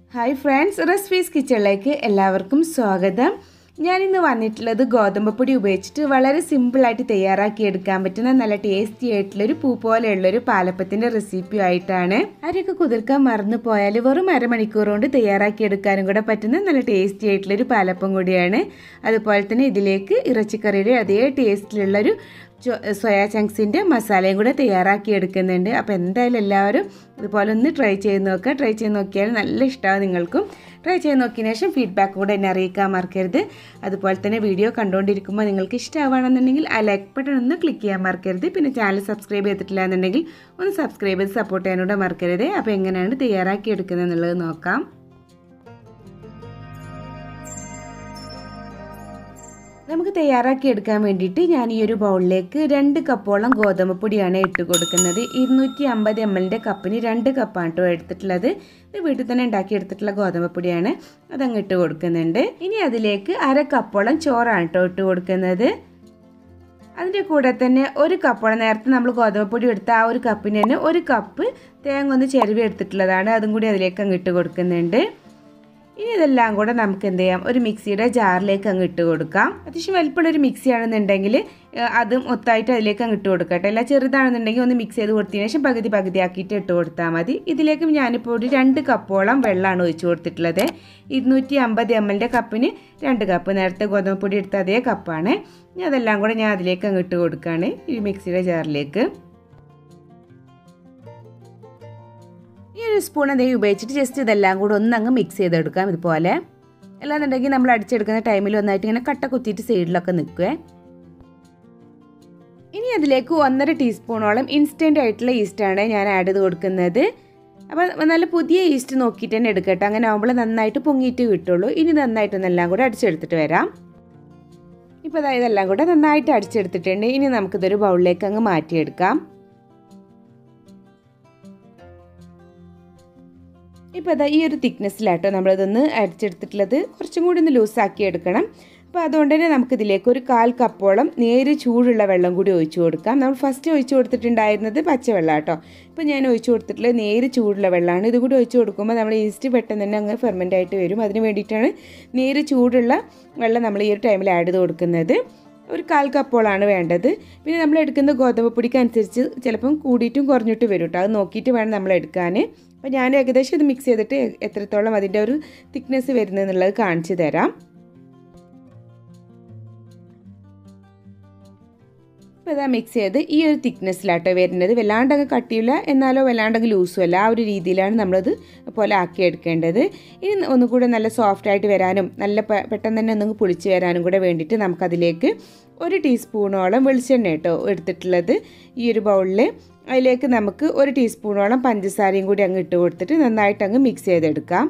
hi friends recipes കിച്ചണിലേക്ക് എല്ലാവർക്കും സ്വാഗതം ഞാനിന്ന് വന്നിട്ടുള്ളത് ഗോതമ്പ് പൊടി ഉപയോഗിച്ചിട്ട് വളരെ സിമ്പിളായിട്ട് തയ്യാറാക്കി എടുക്കാൻ പറ്റുന്ന നല്ല ടേസ്റ്റി ആയിട്ടുള്ളൊരു പൂ പോലെയുള്ളൊരു പാലപ്പത്തിൻ്റെ റെസിപ്പി ആയിട്ടാണ് അരിയൊക്കെ കുതിർക്കാൻ മറന്നു പോയാൽ വെറും അരമണിക്കൂർ കൊണ്ട് തയ്യാറാക്കി എടുക്കാനും കൂടെ പറ്റുന്ന നല്ല ടേസ്റ്റി ആയിട്ടുള്ളൊരു പാലപ്പം കൂടിയാണ് അതുപോലെ തന്നെ ഇതിലേക്ക് ഇറച്ചിക്കറിയുടെ അതേ ടേസ്റ്റിലുള്ളൊരു സോയാ ചങ്ക്സിൻ്റെ മസാലയും കൂടെ തയ്യാറാക്കി എടുക്കുന്നുണ്ട് അപ്പോൾ എന്തായാലും എല്ലാവരും ഇതുപോലെ ഒന്ന് ട്രൈ ചെയ്ത് നോക്കുക ട്രൈ ചെയ്ത് നോക്കിയാൽ നല്ല ഇഷ്ടമാവും നിങ്ങൾക്കും ട്രൈ ചെയ്ത് നോക്കിയതിന് ശേഷം ഫീഡ്ബാക്ക് കൂടെ എന്നെ അറിയിക്കാൻ മറക്കരുത് അതുപോലെ തന്നെ വീഡിയോ കണ്ടുകൊണ്ടിരിക്കുമ്പോൾ നിങ്ങൾക്ക് ഇഷ്ടമാവുകയാണെന്നുണ്ടെങ്കിൽ ആ ലൈക്ക് ബട്ടൺ ഒന്ന് ക്ലിക്ക് ചെയ്യാൻ മറക്കരുത് പിന്നെ ചാനൽ സബ്സ്ക്രൈബ് ചെയ്തിട്ടില്ല എന്നുണ്ടെങ്കിൽ ഒന്ന് സബ്സ്ക്രൈബ് ചെയ്ത് സപ്പോർട്ട് ചെയ്യാനൂടെ മറക്കരുത് അപ്പോൾ എങ്ങനെയാണ് തയ്യാറാക്കി എടുക്കുന്നത് എന്നുള്ളത് നോക്കാം നമുക്ക് തയ്യാറാക്കി എടുക്കാൻ വേണ്ടിയിട്ട് ഞാൻ ഈ ഒരു ബൗളിലേക്ക് രണ്ട് കപ്പോളം ഗോതമ്പ് പൊടിയാണ് ഇട്ട് കൊടുക്കുന്നത് ഇരുന്നൂറ്റി അമ്പത് എം എല്ലിൻ്റെ കപ്പിന് രണ്ട് കപ്പാണ് കേട്ടോ എടുത്തിട്ടുള്ളത് ഇത് വീട്ടിൽ തന്നെ ഉണ്ടാക്കി എടുത്തിട്ടുള്ള ഗോതമ്പ് പൊടിയാണ് അതങ്ങ് ഇട്ട് കൊടുക്കുന്നുണ്ട് ഇനി അതിലേക്ക് അര കപ്പോളം ചോറാണ് കേട്ടോ ഇട്ട് കൊടുക്കുന്നത് അതിൻ്റെ കൂടെ തന്നെ ഒരു കപ്പോളം നേരത്തെ നമ്മൾ ഗോതമ്പ് പൊടി എടുത്ത ആ ഒരു കപ്പിന് തന്നെ ഒരു കപ്പ് തേങ്ങ ഒന്ന് ചെരുവി എടുത്തിട്ടുള്ളതാണ് അതും കൂടി അതിലേക്ക് അങ്ങ് ഇട്ട് കൊടുക്കുന്നുണ്ട് ഇനി ഇതെല്ലാം കൂടെ നമുക്ക് എന്ത് ചെയ്യാം ഒരു മിക്സിയുടെ ജാറിലേക്ക് അങ്ങ് ഇട്ട് കൊടുക്കാം അത്യാവശ്യം വലിപ്പമുള്ള ഒരു മിക്സി ആണെന്നുണ്ടെങ്കിൽ അതും മൊത്തമായിട്ട് അതിലേക്ക് അങ്ങ് ഇട്ട് കൊടുക്കട്ടെ അല്ല ചെറുതാണെന്നുണ്ടെങ്കിൽ ഒന്ന് മിക്സ് ചെയ്ത് കൊടുത്തതിന് ശേഷം പകുതി പകുതി ആക്കിയിട്ട് ഇട്ട് കൊടുത്താൽ മതി ഇതിലേക്ക് ഞാനിപ്പോൾ ഒരു രണ്ട് കപ്പോളം വെള്ളമാണ് ഒഴിച്ചു കൊടുത്തിട്ടുള്ളത് ഇരുന്നൂറ്റി അമ്പത് എം എല്ലിൻ്റെ കപ്പിന് രണ്ട് കപ്പ് നേരത്തെ ഗോതമ്പ് പൊടി എടുത്ത അതേ കപ്പാണ് ഇനി അതെല്ലാം കൂടെ ഞാൻ അതിലേക്ക് അങ്ങ് ഇട്ട് കൊടുക്കുകയാണ് ഈ മിക്സിയുടെ ജാറിലേക്ക് ഈ ഒരു സ്പൂൺ എന്തെങ്കിലും ഉപയോഗിച്ചിട്ട് ജസ്റ്റ് ഇതെല്ലാം കൂടെ ഒന്ന് അങ്ങ് മിക്സ് ചെയ്തെടുക്കാം ഇതുപോലെ അല്ലാന്നുണ്ടെങ്കിൽ നമ്മൾ അടിച്ചെടുക്കുന്ന ടൈമിൽ ഒന്നായിട്ട് ഇങ്ങനെ കട്ട കുത്തിയിട്ട് സൈഡിലൊക്കെ നിൽക്കുവേ ഇനി അതിലേക്ക് ഒന്നര ടീസ്പൂണോളം ഇൻസ്റ്റൻ്റ് ആയിട്ടുള്ള ഈസ്റ്റാണ് ഞാൻ ആഡ് ചെയ്ത് കൊടുക്കുന്നത് അപ്പോൾ നല്ല പുതിയ ഈസ്റ്റ് നോക്കിയിട്ട് തന്നെ എടുക്കട്ടെ അങ്ങനെ ആകുമ്പോൾ നന്നായിട്ട് പൊങ്ങിയിട്ട് കിട്ടുള്ളൂ ഇനി നന്നായിട്ടൊന്നെല്ലാം കൂടെ അടിച്ചെടുത്തിട്ട് വരാം ഇപ്പോൾ അതായത് എല്ലാം കൂടെ നന്നായിട്ട് അടിച്ചെടുത്തിട്ടുണ്ട് ഇനി നമുക്കിതൊരു ബൗളിലേക്ക് അങ്ങ് മാറ്റിയെടുക്കാം ഇപ്പോൾ അതാ ഈ ഒരു തിക്നെസ്സിലാട്ടോ നമ്മളിതൊന്ന് അരിച്ചെടുത്തിട്ടുള്ളത് കുറച്ചും കൂടി ഒന്ന് ലൂസാക്കി എടുക്കണം അപ്പോൾ അതുകൊണ്ട് തന്നെ നമുക്കിതിലേക്ക് ഒരു കാൽ കപ്പോളം നേര് ചൂടുള്ള വെള്ളം കൂടി ഒഴിച്ചു കൊടുക്കാം നമ്മൾ ഫസ്റ്റ് ഒഴിച്ചു കൊടുത്തിട്ടുണ്ടായിരുന്നത് പച്ചവെള്ളം കേട്ടോ ഇപ്പോൾ ഞാൻ ഒഴിച്ചു കൊടുത്തിട്ടുള്ളത് നേര് ചൂടുള്ള വെള്ളമാണ് ഇത് കൂടി ഒഴിച്ചു കൊടുക്കുമ്പോൾ നമ്മൾ ഈസ്റ്റ് പെട്ടെന്ന് തന്നെ അങ്ങ് ഫെർമെൻ്റ് ആയിട്ട് വരും അതിന് വേണ്ടിയിട്ടാണ് നേര് ചൂടുള്ള വെള്ളം നമ്മൾ ഈ ഒരു ടൈമിൽ ആഡ് ചെയ്ത് കൊടുക്കുന്നത് ഒരു കാൽ കപ്പോളാണ് വേണ്ടത് പിന്നെ നമ്മൾ എടുക്കുന്ന ഗോതമ്പ് പൊടിക്ക് അനുസരിച്ച് ചിലപ്പം കൂടിയിട്ടും കുറഞ്ഞിട്ടും വരും കേട്ടോ അത് നോക്കിയിട്ട് വേണം നമ്മൾ എടുക്കാൻ അപ്പോൾ ഞാൻ ഏകദേശം ഇത് മിക്സ് ചെയ്തിട്ട് എത്രത്തോളം അതിൻ്റെ ഒരു തിക്നെസ് വരുന്നതെന്നുള്ളത് കാണിച്ചു തരാം അപ്പോൾ ഇതാ മിക്സ് ചെയ്ത് ഈ ഒരു തിക്നെസ്സിലാട്ടോ വരുന്നത് വല്ലാണ്ടങ്ങ് കട്ടിയില്ല എന്നാലോ വല്ലാണ്ടങ്ങ് ലൂസും അല്ല ആ ഒരു രീതിയിലാണ് നമ്മളത് പോലെ ആക്കിയെടുക്കേണ്ടത് ഇനി ഒന്നുകൂടെ നല്ല സോഫ്റ്റ് ആയിട്ട് വരാനും നല്ല പെട്ടെന്ന് തന്നെ ഒന്നും പൊളിച്ച് വരാനും കൂടെ വേണ്ടിയിട്ട് നമുക്കതിലേക്ക് ഒരു ടീസ്പൂണോളം വെളിച്ചെണ്ണ കേട്ടോ എടുത്തിട്ടുള്ളത് ഈ ഒരു ബൗളിൽ അതിലേക്ക് നമുക്ക് ഒരു ടീസ്പൂണോളം പഞ്ചസാരയും കൂടി അങ്ങ് ഇട്ട് കൊടുത്തിട്ട് നന്നായിട്ട് അങ്ങ് മിക്സ് ചെയ്തെടുക്കാം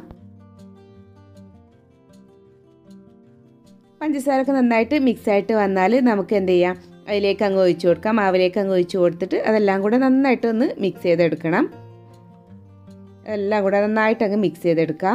പഞ്ചസാരൊക്കെ നന്നായിട്ട് മിക്സ് ആയിട്ട് വന്നാൽ നമുക്ക് എന്ത് ചെയ്യാം അതിലേക്ക് അങ്ങ് ഒഴിച്ചു കൊടുക്കാം മാവിലേക്ക് അങ്ങ് ഒഴിച്ചു കൊടുത്തിട്ട് അതെല്ലാം കൂടെ നന്നായിട്ട് ഒന്ന് മിക്സ് ചെയ്തെടുക്കണം എല്ലാം കൂടെ നന്നായിട്ട് അങ്ങ് മിക്സ് ചെയ്തെടുക്കാം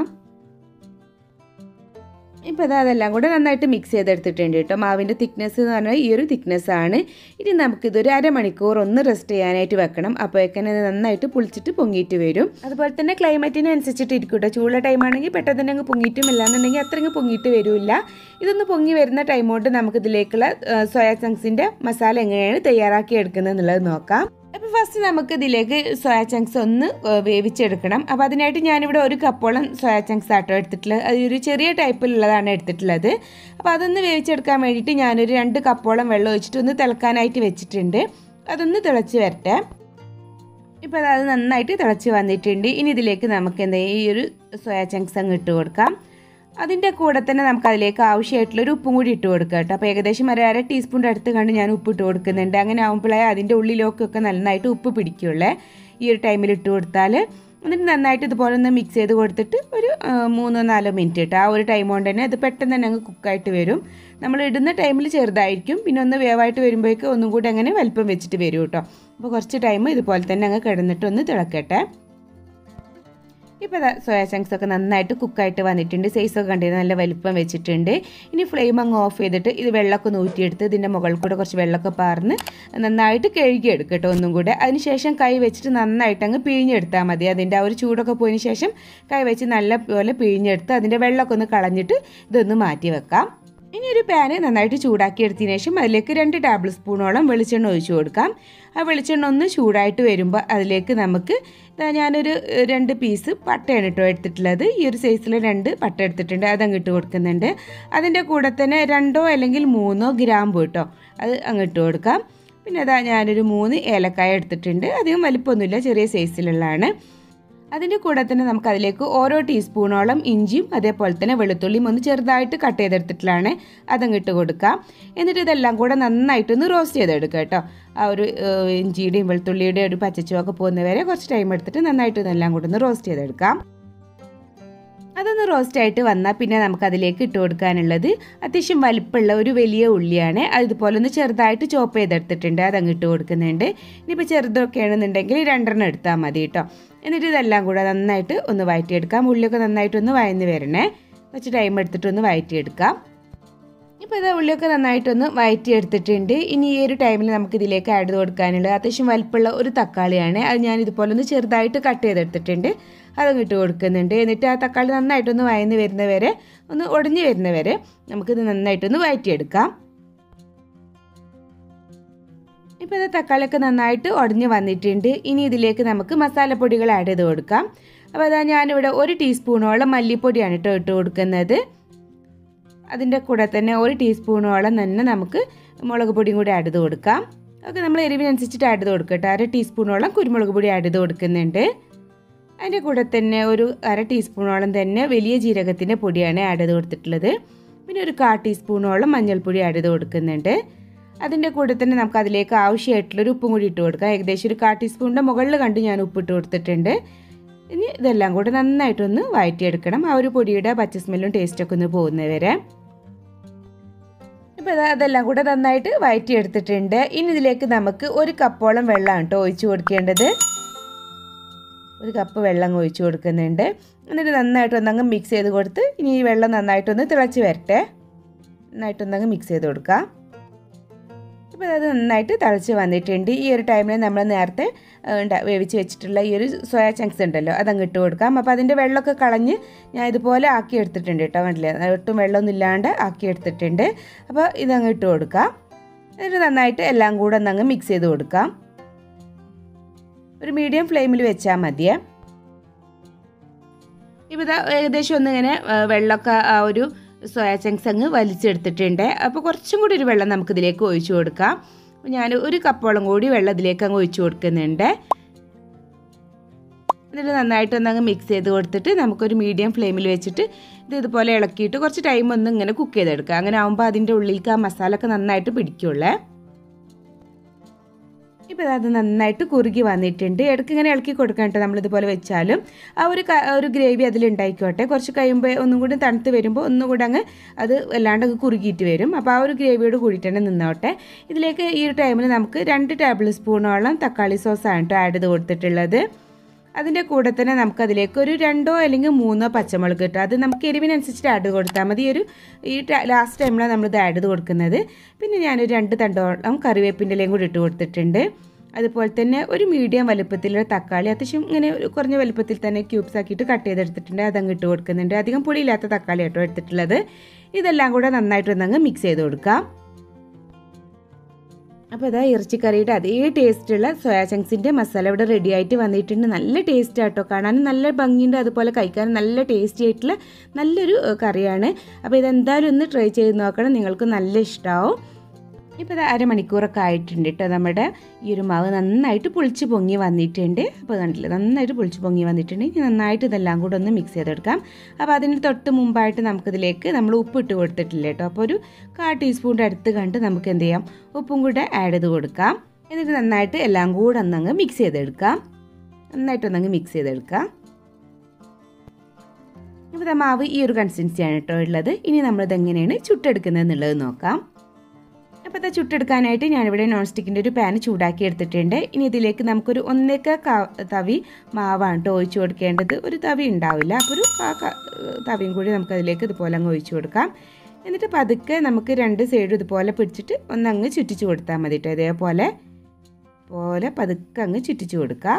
ഇപ്പോൾ അത് അതെല്ലാം കൂടെ നന്നായിട്ട് മിക്സ് ചെയ്തെടുത്തിട്ടുണ്ട് കേട്ടോ മാവിൻ്റെ തിക്നെസ് എന്ന് പറഞ്ഞാൽ ഈ ഒരു തിക്നെസ് ആണ് ഇനി നമുക്കിതൊരു അരമണിക്കൂർ ഒന്ന് റെസ്റ്റ് ചെയ്യാനായിട്ട് വെക്കണം അപ്പോഴേക്കന്നെ നന്നായിട്ട് പുളിച്ചിട്ട് പൊങ്ങിയിട്ട് വരും അതുപോലെ തന്നെ ക്ലൈമറ്റിന് അനുസരിച്ചിട്ട് ഇരിക്കും കേട്ടോ ചൂടുള്ള ടൈമാണെങ്കിൽ പെട്ടെന്ന് തന്നെ അങ്ങ് പൊങ്ങിയിട്ടും ഇല്ലാന്നുണ്ടെങ്കിൽ അത്രയ്ക്ക് പൊങ്ങിയിട്ട് വരില്ല ഇതൊന്ന് പൊങ്ങി വരുന്ന ടൈം കൊണ്ട് നമുക്കിതിലേക്കുള്ള സോയാ ചങ്ക്സിൻ്റെ മസാല എങ്ങനെയാണ് തയ്യാറാക്കി എടുക്കുന്നത് എന്നുള്ളത് നോക്കാം അപ്പോൾ ഫസ്റ്റ് നമുക്ക് ഇതിലേക്ക് സോയാ ചങ്ക്സ് ഒന്ന് വേവിച്ചെടുക്കണം അപ്പോൾ അതിനായിട്ട് ഞാനിവിടെ ഒരു കപ്പോളം സോയാ ചങ്ക്സ് ആട്ടോ എടുത്തിട്ടുള്ളത് അത് ഒരു ചെറിയ ടൈപ്പിലുള്ളതാണ് എടുത്തിട്ടുള്ളത് അപ്പോൾ അതൊന്ന് വേവിച്ചെടുക്കാൻ വേണ്ടിയിട്ട് ഞാനൊരു രണ്ട് കപ്പോളം വെള്ളം ഒഴിച്ചിട്ട് ഒന്ന് തിളക്കാനായിട്ട് വെച്ചിട്ടുണ്ട് അതൊന്ന് തിളച്ച് വരട്ടെ ഇപ്പോൾ അത് നന്നായിട്ട് തിളച്ച് വന്നിട്ടുണ്ട് ഇനി ഇതിലേക്ക് നമുക്ക് എന്താ ഈ ഒരു സോയാ ചങ്ക്സ് അങ്ങ് ഇട്ട് കൊടുക്കാം അതിൻ്റെ കൂടെ തന്നെ നമുക്ക് അതിലേക്ക് ആവശ്യമായിട്ടുള്ളൊരു ഉപ്പും കൂടി ഇട്ട് കൊടുക്കുക കേട്ടോ അപ്പോൾ ഏകദേശം ഒരു അര ടീസ്പൂണിൻ്റെ അടുത്ത് കണ്ട് ഞാൻ ഉപ്പ് ഇട്ട് കൊടുക്കുന്നുണ്ട് അങ്ങനെ ആകുമ്പോഴേ അതിൻ്റെ ഉള്ളിലേക്കൊക്കെ നന്നായിട്ട് ഉപ്പ് പിടിക്കുള്ളേ ഈ ഒരു ടൈമിൽ ഇട്ട് കൊടുത്താൽ എന്നിട്ട് നന്നായിട്ട് ഇതുപോലെ ഒന്ന് മിക്സ് ചെയ്ത് കൊടുത്തിട്ട് ഒരു മൂന്നോ നാലോ മിനിറ്റ് ഇട്ട് ആ ഒരു ടൈം കൊണ്ട് തന്നെ അത് പെട്ടെന്ന് തന്നെ അങ്ങ് കുക്കായിട്ട് വരും നമ്മൾ ഇടുന്ന ടൈമിൽ ചെറുതായിരിക്കും പിന്നെ ഒന്ന് വേവായിട്ട് വരുമ്പോഴേക്കും ഒന്നും കൂടി അങ്ങനെ വലിപ്പം വെച്ചിട്ട് വരും കേട്ടോ അപ്പോൾ കുറച്ച് ടൈം ഇതുപോലെ തന്നെ അങ്ങ് കിടന്നിട്ട് ഒന്ന് തിളക്കട്ടെ ഇപ്പോൾ സോയാ ചങ്ക്സ് ഒക്കെ നന്നായിട്ട് കുക്കായിട്ട് വന്നിട്ടുണ്ട് സൈസൊക്കെ കണ്ടിരുന്നത് നല്ല വലിപ്പം വെച്ചിട്ടുണ്ട് ഇനി ഫ്ലെയിം അങ്ങ് ഓഫ് ചെയ്തിട്ട് ഇത് വെള്ളമൊക്കെ നൂറ്റിയെടുത്ത് ഇതിൻ്റെ മുകളിൽ കൂടെ കുറച്ച് വെള്ളമൊക്കെ പാർന്ന് നന്നായിട്ട് കഴുകിയെടുക്കും കേട്ടോ ഒന്നും കൂടെ അതിനുശേഷം കൈ വെച്ചിട്ട് നന്നായിട്ട് അങ്ങ് പിഴിഞ്ഞെടുത്താൽ മതി അതിൻ്റെ ആ ഒരു ചൂടൊക്കെ പോയതിന് ശേഷം കൈ വെച്ച് നല്ല പോലെ പിഴിഞ്ഞെടുത്ത് അതിൻ്റെ വെള്ളമൊക്കെ ഒന്ന് കളഞ്ഞിട്ട് ഇതൊന്ന് മാറ്റി വെക്കാം ഇനി ഒരു പാന് നന്നായിട്ട് ചൂടാക്കി എടുത്തതിന് ശേഷം അതിലേക്ക് രണ്ട് ടേബിൾ സ്പൂണോളം വെളിച്ചെണ്ണ ഒഴിച്ചു കൊടുക്കാം ആ വെളിച്ചെണ്ണ ഒന്ന് ചൂടായിട്ട് വരുമ്പോൾ അതിലേക്ക് നമുക്ക് ഇതാ ഞാനൊരു ഏഹ്, രണ്ട് പീസ് പട്ടയാണ് കേട്ടോ എടുത്തിട്ടുള്ളത് ഈ ഒരു സൈസിൽ രണ്ട് പട്ട എടുത്തിട്ടുണ്ട് അതങ്ങ് ഇട്ട് കൊടുക്കുന്നുണ്ട് അതിൻ്റെ കൂടെ തന്നെ രണ്ടോ അല്ലെങ്കിൽ മൂന്നോ ഗ്രാമ്പു കേട്ടോ അത് അങ്ങ് ഇട്ട് കൊടുക്കാം പിന്നെ അതാ ഞാനൊരു മൂന്ന് ഏലക്കായ എടുത്തിട്ടുണ്ട് അധികം വലിപ്പമൊന്നുമില്ല ചെറിയ സൈസിലുള്ളതാണ് അതിൻ്റെ കൂടെ തന്നെ നമുക്ക് അതിലേക്ക് ഓരോ ടീസ്പൂണോളം ഇഞ്ചിയും അതേപോലെ തന്നെ വെളുത്തുള്ളിയും ഒന്ന് ചെറുതായിട്ട് കട്ട് ചെയ്തെടുത്തിട്ടുള്ളതാണ് അതങ്ങ് ഇട്ട് കൊടുക്കാം എന്നിട്ട് ഇതെല്ലാം കൂടെ നന്നായിട്ടൊന്ന് റോസ്റ്റ് ചെയ്തെടുക്കുക കേട്ടോ ആ ഒരു ഏഹ്, ഇഞ്ചിയുടെയും വെളുത്തുള്ളിയുടെയും ഒരു പച്ചച്ചുവൊക്കെ പോകുന്നവരെ കുറച്ച് ടൈം എടുത്തിട്ട് നന്നായിട്ട് ഇതെല്ലാം കൂടെ ഒന്ന് റോസ്റ്റ് ചെയ്തെടുക്കാം അതൊന്ന് റോസ്റ്റ് ആയിട്ട് വന്നാൽ പിന്നെ നമുക്ക് അതിലേക്ക് ഇട്ട് കൊടുക്കാനുള്ളത് അത്യാവശ്യം വലിപ്പമുള്ള ഒരു വലിയ ഉള്ളിയാണ് അത് ഇതുപോലെ ഒന്ന് ചെറുതായിട്ട് ചോപ്പ് ചെയ്തെടുത്തിട്ടുണ്ട് അതങ്ങ് ഇട്ട് കൊടുക്കുന്നുണ്ട് ഇനിയിപ്പോൾ ചെറുതൊക്കെ ആണെന്നുണ്ടെങ്കിൽ രണ്ടെണ്ണം എടുത്താൽ മതി കേട്ടോ എന്നിട്ട് ഇതെല്ലാം കൂടെ നന്നായിട്ട് ഒന്ന് വഴറ്റിയെടുക്കാം ഉള്ളിയൊക്കെ നന്നായിട്ടൊന്ന് വഴന്ന് വരണേ കുറച്ച് ടൈം എടുത്തിട്ടൊന്ന് വഴറ്റിയെടുക്കാം ഇപ്പോൾ ഇത് ഉള്ളിയൊക്കെ നന്നായിട്ടൊന്ന് വഴറ്റിയെടുത്തിട്ടുണ്ട് ഇനി ഈ ഒരു ടൈമിൽ നമുക്ക് ഇതിലേക്ക് ആഡ് ചെയ്ത് കൊടുക്കാനുള്ളത് അത്യാവശ്യം വലിപ്പമുള്ള ഒരു തക്കാളിയാണ് അത് ഞാൻ ഇതുപോലെ ഒന്ന് ചെറുതായിട്ട് കട്ട് ചെയ്തെടുത്തിട്ടുണ്ട് അതങ്ങ് ഇട്ട് കൊടുക്കുന്നുണ്ട് എന്നിട്ട് ആ തക്കാളി നന്നായിട്ടൊന്ന് വഴന്ന് വരുന്നവരെ ഒന്ന് ഒടിഞ്ഞ് വരുന്നവരെ നമുക്കിത് നന്നായിട്ടൊന്ന് വഴറ്റിയെടുക്കാം ഇപ്പോൾ ഇത് തക്കാളിയൊക്കെ നന്നായിട്ട് ഉടഞ്ഞ് വന്നിട്ടുണ്ട് ഇനി ഇതിലേക്ക് നമുക്ക് മസാലപ്പൊടികൾ ആഡ് ചെയ്ത് കൊടുക്കാം അപ്പോൾ അതാ ഞാനിവിടെ ഒരു ടീസ്പൂണോളം മല്ലിപ്പൊടിയാണ് കേട്ടോ ഇട്ട് കൊടുക്കുന്നത് അതിൻ്റെ കൂടെ തന്നെ ഒരു ടീസ്പൂണോളം തന്നെ നമുക്ക് മുളക് പൊടിയും കൂടി ആഡ് ചെയ്ത് കൊടുക്കാം ഒക്കെ നമ്മൾ എരിവിനനുസരിച്ചിട്ട് ആഡ് ചെയ്ത് കൊടുക്കട്ടെ അര ടീസ്പൂണോളം കുരുമുളക് പൊടി ആഡ് ചെയ്ത് കൊടുക്കുന്നുണ്ട് അതിൻ്റെ കൂടെ തന്നെ ഒരു അര ടീസ്പൂണോളം തന്നെ വലിയ ജീരകത്തിൻ്റെ പൊടിയാണ് ആഡ് ചെയ്ത് കൊടുത്തിട്ടുള്ളത് പിന്നെ ഒരു കാ ടീസ്പൂണോളം മഞ്ഞൾപ്പൊടി ആഡ് ചെയ്ത് കൊടുക്കുന്നുണ്ട് അതിൻ്റെ കൂടെ തന്നെ നമുക്ക് അതിലേക്ക് ആവശ്യമായിട്ടുള്ളൊരു ഉപ്പും കൂടി ഇട്ട് കൊടുക്കാം ഏകദേശം ഒരു കാ ടീസ്പൂണിൻ്റെ മുകളിൽ കണ്ട് ഞാൻ ഉപ്പിട്ട് കൊടുത്തിട്ടുണ്ട് ഇനി ഇതെല്ലാം കൂടെ നന്നായിട്ടൊന്ന് വഴറ്റിയെടുക്കണം ആ ഒരു പൊടിയുടെ പച്ച സ്മെല്ലും ടേസ്റ്റൊക്കെ ഒന്ന് പോകുന്നവരെ ഇപ്പോൾ ഇത് അതെല്ലാം കൂടെ നന്നായിട്ട് വഴറ്റിയെടുത്തിട്ടുണ്ട് ഇനി ഇതിലേക്ക് നമുക്ക് ഒരു കപ്പോളം വെള്ളമാണ് കേട്ടോ ഒഴിച്ചു കൊടുക്കേണ്ടത് ഒരു കപ്പ് വെള്ളം ഒഴിച്ചു കൊടുക്കുന്നുണ്ട് എന്നിട്ട് നന്നായിട്ട് ഒന്നങ്ങ് മിക്സ് ചെയ്ത് കൊടുത്ത് ഇനി ഈ വെള്ളം നന്നായിട്ടൊന്ന് തിളച്ച് വരട്ടെ നന്നായിട്ടൊന്നങ്ങ് മിക്സ് ചെയ്ത് കൊടുക്കാം ഇപ്പോൾ അത് നന്നായിട്ട് തിളച്ച് വന്നിട്ടുണ്ട് ഈ ഒരു ടൈമിൽ നമ്മൾ നേരത്തെ ഏഹ്, ഉണ്ടാ- വേവിച്ച് വെച്ചിട്ടുള്ള ഈ ഒരു സോയ ചങ്ക്സ് ഉണ്ടല്ലോ അതങ്ങ് ഇട്ട് കൊടുക്കാം അപ്പോൾ അതിൻ്റെ വെള്ളമൊക്കെ കളഞ്ഞ് ഞാൻ ഇതുപോലെ ആക്കി എടുത്തിട്ടുണ്ട് കേട്ടോ കണ്ടില്ലേ ഒട്ടും വെള്ളമൊന്നും ഇല്ലാണ്ട് ആക്കി എടുത്തിട്ടുണ്ട് അപ്പോൾ ഇതങ്ങ് ഇട്ട് കൊടുക്കാം എന്നിട്ട് നന്നായിട്ട് എല്ലാം കൂടെ ഒന്നങ്ങ് മിക്സ് ചെയ്ത് കൊടുക്കാം ഒരു മീഡിയം ഫ്ലെയിമിൽ വെച്ചാൽ മതിയേ ഇപ്പോൾ ഇതാ ഏകദേശം ഒന്നിങ്ങനെ ആ, വെള്ളമൊക്കെ ആ ഒരു സോയ ചങ്ക്സ് അങ്ങ് വലിച്ചെടുത്തിട്ടുണ്ട് അപ്പോൾ കുറച്ചും കൂടി ഒരു വെള്ളം നമുക്ക് ഇതിലേക്ക് ഒഴിച്ചു കൊടുക്കാം അപ്പോൾ ഞാൻ ഒരു കപ്പോളം കൂടി വെള്ളം ഇതിലേക്ക് അങ്ങ് ഒഴിച്ചു കൊടുക്കുന്നുണ്ട് എന്നിട്ട് നന്നായിട്ട് ഒന്ന് അങ്ങ് മിക്സ് ചെയ്ത് കൊടുത്തിട്ട് നമുക്കൊരു മീഡിയം ഫ്ലെയിമിൽ വെച്ചിട്ട് ഇത് ഇതുപോലെ ഇളക്കിയിട്ട് കുറച്ച് ടൈം ഒന്ന് ഇങ്ങനെ കുക്ക് ചെയ്തെടുക്കുക അങ്ങനെ ആകുമ്പോൾ അതിൻ്റെ ഉള്ളിലേക്ക് ആ മസാല ഒക്കെ നന്നായിട്ട് പിടിക്കുള്ളേ ഇപ്പോൾ അത് നന്നായിട്ട് കുറുകി വന്നിട്ടുണ്ട് ഇടയ്ക്ക് ഇങ്ങനെ ഇളക്കി കൊടുക്കണം കേട്ടോ നമ്മളിതുപോലെ വെച്ചാലും ആ ഒരു ക- ഒരു ഗ്രേവി അതിലുണ്ടായിക്കോട്ടെ കുറച്ച് കഴിയുമ്പോൾ ഒന്നും കൂടി തണുത്ത് വരുമ്പോൾ ഒന്നും കൂടെ അങ്ങ് അത് വല്ലാണ്ട് അങ്ങ് കുറുകിയിട്ട് വരും അപ്പോൾ ആ ഒരു ഗ്രേവിയോട് കൂടിയിട്ട് തന്നെ നിന്നോട്ടെ ഇതിലേക്ക് ഈ ഒരു ടൈമിൽ നമുക്ക് രണ്ട് ടേബിൾ സ്പൂണോളം തക്കാളി സോസാണ് കേട്ടോ ആഡ് ചെയ്ത് കൊടുത്തിട്ടുള്ളത് അതിൻ്റെ കൂടെ തന്നെ നമുക്ക് അതിലേക്ക് ഒരു രണ്ടോ അല്ലെങ്കിൽ മൂന്നോ പച്ചമുളക് കിട്ടും അത് നമുക്ക് എരിവിനനുസരിച്ചിട്ട് ആഡ് ചെയ്ത് കൊടുത്താൽ മതി ഈ ഒരു ഈ ലാസ്റ്റ് ടൈമിലാണ് നമ്മളിത് ആഡ് ചെയ്ത് കൊടുക്കുന്നത് പിന്നെ ഞാനൊരു രണ്ട് തണ്ടോളം കറിവേപ്പിൻ്റെ ഇലയും കൂടി ഇട്ട് കൊടുത്തിട്ടുണ്ട് അതുപോലെ തന്നെ ഒരു മീഡിയം വലുപ്പത്തിലുള്ള തക്കാളി അത്യാവശ്യം ഇങ്ങനെ ഒരു കുറഞ്ഞ വലുപ്പത്തിൽ തന്നെ ക്യൂബ്സ് ആക്കിയിട്ട് കട്ട് ചെയ്തെടുത്തിട്ടുണ്ട് അതങ്ങ് ഇട്ട് കൊടുക്കുന്നുണ്ട് അധികം പുളിയില്ലാത്ത തക്കാളി കേട്ടോ എടുത്തിട്ടുള്ളത് ഇതെല്ലാം കൂടെ നന്നായിട്ടൊന്നങ്ങ് മിക്സ് ചെയ്ത് കൊടുക്കാം അപ്പോൾ ഇതാ ഇറച്ചിക്കറിയുടെ അതേ ടേസ്റ്റുള്ള സോയാ ചങ്ക്സിൻ്റെ മസാല ഇവിടെ റെഡി ആയിട്ട് വന്നിട്ടുണ്ട് നല്ല ടേസ്റ്റ് ആട്ടോ കാണാൻ നല്ല ഭംഗിയുണ്ട് അതുപോലെ കഴിക്കാൻ നല്ല ടേസ്റ്റി ആയിട്ടുള്ള നല്ലൊരു ഏഹ്, കറിയാണ് അപ്പോൾ ഇതെന്തായാലും ഒന്ന് ട്രൈ ചെയ്ത് നോക്കണം നിങ്ങൾക്ക് നല്ല ഇഷ്ടമാവും ഇപ്പോൾ ഇത് അരമണിക്കൂറൊക്കെ ആയിട്ടുണ്ട് കേട്ടോ നമ്മുടെ ഈ ഒരു മാവ് നന്നായിട്ട് പുളിച്ച് പൊങ്ങി വന്നിട്ടുണ്ട് അപ്പോൾ കണ്ടില്ലേ നന്നായിട്ട് പുളിച്ച് പൊങ്ങി വന്നിട്ടുണ്ട് ഇനി നന്നായിട്ട് ഇതെല്ലാം കൂടെ ഒന്ന് മിക്സ് ചെയ്തെടുക്കാം അപ്പോൾ അതിന് തൊട്ട് മുമ്പായിട്ട് നമുക്കിതിലേക്ക് നമ്മൾ ഉപ്പ് ഇട്ട് കൊടുത്തിട്ടില്ല കേട്ടോ അപ്പോൾ ഒരു കാ ടീസ്പൂണിൻ്റെ അടുത്ത് കണ്ട് നമുക്ക് എന്ത് ചെയ്യാം ഉപ്പും കൂടെ ആഡ് ചെയ്ത് കൊടുക്കാം എന്നിട്ട് നന്നായിട്ട് എല്ലാം കൂടെ ഒന്നങ്ങ് മിക്സ് ചെയ്തെടുക്കാം നന്നായിട്ടൊന്നങ്ങ് മിക്സ് ചെയ്തെടുക്കാം ഇപ്പോൾ ദാ മാവ് ഈ ഒരു കൺസിസ്റ്റൻസിയാണ് കേട്ടോ ഉള്ളത് ഇനി നമ്മളിത് എങ്ങനെയാണ് ചുട്ടെടുക്കുന്നത് എന്നുള്ളത് നോക്കാം അപ്പോൾ അത് ചുട്ടെടുക്കാനായിട്ട് ഞാനിവിടെ നോൺ സ്റ്റിക്കിൻ്റെ ഒരു പാൻ ചൂടാക്കി എടുത്തിട്ടുണ്ട് ഇനി ഇതിലേക്ക് നമുക്കൊരു ഒന്നേക്ക ക- തവി മാവാണ് കേട്ടോ ഒഴിച്ചു കൊടുക്കേണ്ടത് ഒരു തവി ഉണ്ടാവില്ല അപ്പോൾ ഒരു കാ- ക- തവിയും കൂടി നമുക്കതിലേക്ക് ഇതുപോലെ അങ്ങ് ഒഴിച്ചു കൊടുക്കാം എന്നിട്ട് പതുക്കെ നമുക്ക് രണ്ട് സൈഡും ഇതുപോലെ പിടിച്ചിട്ട് ഒന്നങ്ങ് ചുറ്റിച്ച് കൊടുത്താൽ മതി കേട്ടോ ഇതേപോലെ പോലെ പതുക്കെ അങ്ങ് ചുറ്റിച്ച് കൊടുക്കാം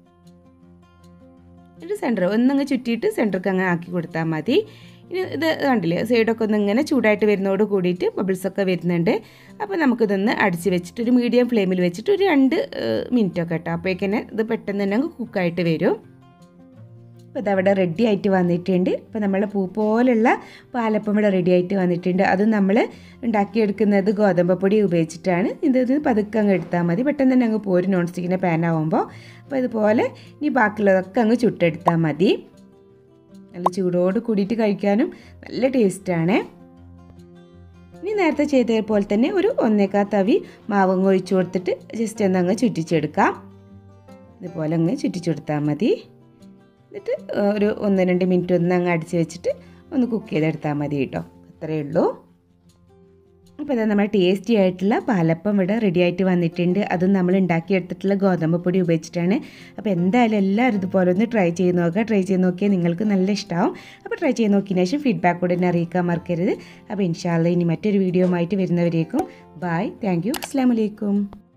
ഒരു സെൻറ്റർ ഒന്നങ്ങ് ചുറ്റിയിട്ട് സെൻറ്റർക്ക് അങ്ങ് ആക്കി കൊടുത്താൽ മതി ഇനി ഇത് കണ്ടില്ലേ സൈഡൊക്കെ ഒന്ന് ഇങ്ങനെ ചൂടായിട്ട് വരുന്നതോട് കൂടിയിട്ട് ബബിൾസൊക്കെ വരുന്നുണ്ട് അപ്പോൾ നമുക്കിതൊന്ന് അടിച്ച് വെച്ചിട്ട് ഒരു മീഡിയം ഫ്ലെയിമിൽ വെച്ചിട്ട് ഒരു രണ്ട് മിനിറ്റൊക്കെ കേട്ടോ അപ്പോഴേക്കന്നെ ഇത് പെട്ടെന്ന് തന്നെ അങ്ങ് കുക്കായിട്ട് വരും അപ്പോൾ ഇതവിടെ റെഡി ആയിട്ട് വന്നിട്ടുണ്ട് അപ്പോൾ നമ്മളെ പൂ പോലുള്ള പാലപ്പം ഇവിടെ റെഡി ആയിട്ട് വന്നിട്ടുണ്ട് അതും നമ്മൾ ഉണ്ടാക്കിയെടുക്കുന്നത് ഗോതമ്പ് പൊടി ഉപയോഗിച്ചിട്ടാണ് ഇത് പതുക്കെ അങ്ങ് എടുത്താൽ മതി പെട്ടെന്ന് തന്നെ അങ്ങ് പോരും നോൺ സ്റ്റിക്കിൻ്റെ പാൻ ആവുമ്പോൾ അപ്പോൾ ഇതുപോലെ ഇനി ബാക്കിയുള്ളതൊക്കെ അങ്ങ് ചുട്ടെടുത്താൽ മതി നല്ല ചൂടോട് കൂടിയിട്ട് കഴിക്കാനും നല്ല ടേസ്റ്റാണ് ഇനി നേരത്തെ ചെയ്തത് പോലെ തന്നെ ഒരു ഒന്നേക്കാ തവി മാവങ്ങ് ഒഴിച്ചു കൊടുത്തിട്ട് ജസ്റ്റ് ഒന്ന് അങ്ങ് ചുറ്റിച്ചെടുക്കാം ഇതുപോലെ അങ്ങ് ചുറ്റിച്ചെടുത്താൽ മതി എന്നിട്ട് ഒരു ഒന്ന് രണ്ട് മിനിറ്റ് ഒന്ന് അങ്ങ് അടിച്ച് വെച്ചിട്ട് ഒന്ന് കുക്ക് ചെയ്തെടുത്താൽ മതി കേട്ടോ അത്രയേ ഉള്ളൂ അപ്പോൾ ഇതാ നമ്മുടെ ടേസ്റ്റി ആയിട്ടുള്ള പാലപ്പം ഇവിടെ റെഡി ആയിട്ട് വന്നിട്ടുണ്ട് അതും നമ്മൾ ഉണ്ടാക്കിയെടുത്തിട്ടുള്ള ഗോതമ്പ് പൊടി ഉപയോഗിച്ചിട്ടാണ് അപ്പോൾ എന്തായാലും എല്ലാവരും ഇതുപോലെ ഒന്ന് ട്രൈ ചെയ്ത് നോക്കുക ട്രൈ ചെയ്ത് നോക്കിയാൽ നിങ്ങൾക്ക് നല്ല ഇഷ്ടമാവും അപ്പോൾ ട്രൈ ചെയ്ത് നോക്കിയതിന് ശേഷം ഫീഡ്ബാക്ക് കൂടെ എന്നെ അറിയിക്കാൻ മറക്കരുത് അപ്പോൾ ഇൻഷാല്ല ഇനി മറ്റൊരു വീഡിയോ ആയിട്ട് വരുന്നവരേക്കും ബായ് താങ്ക് യു അസ്സാം വലൈക്കും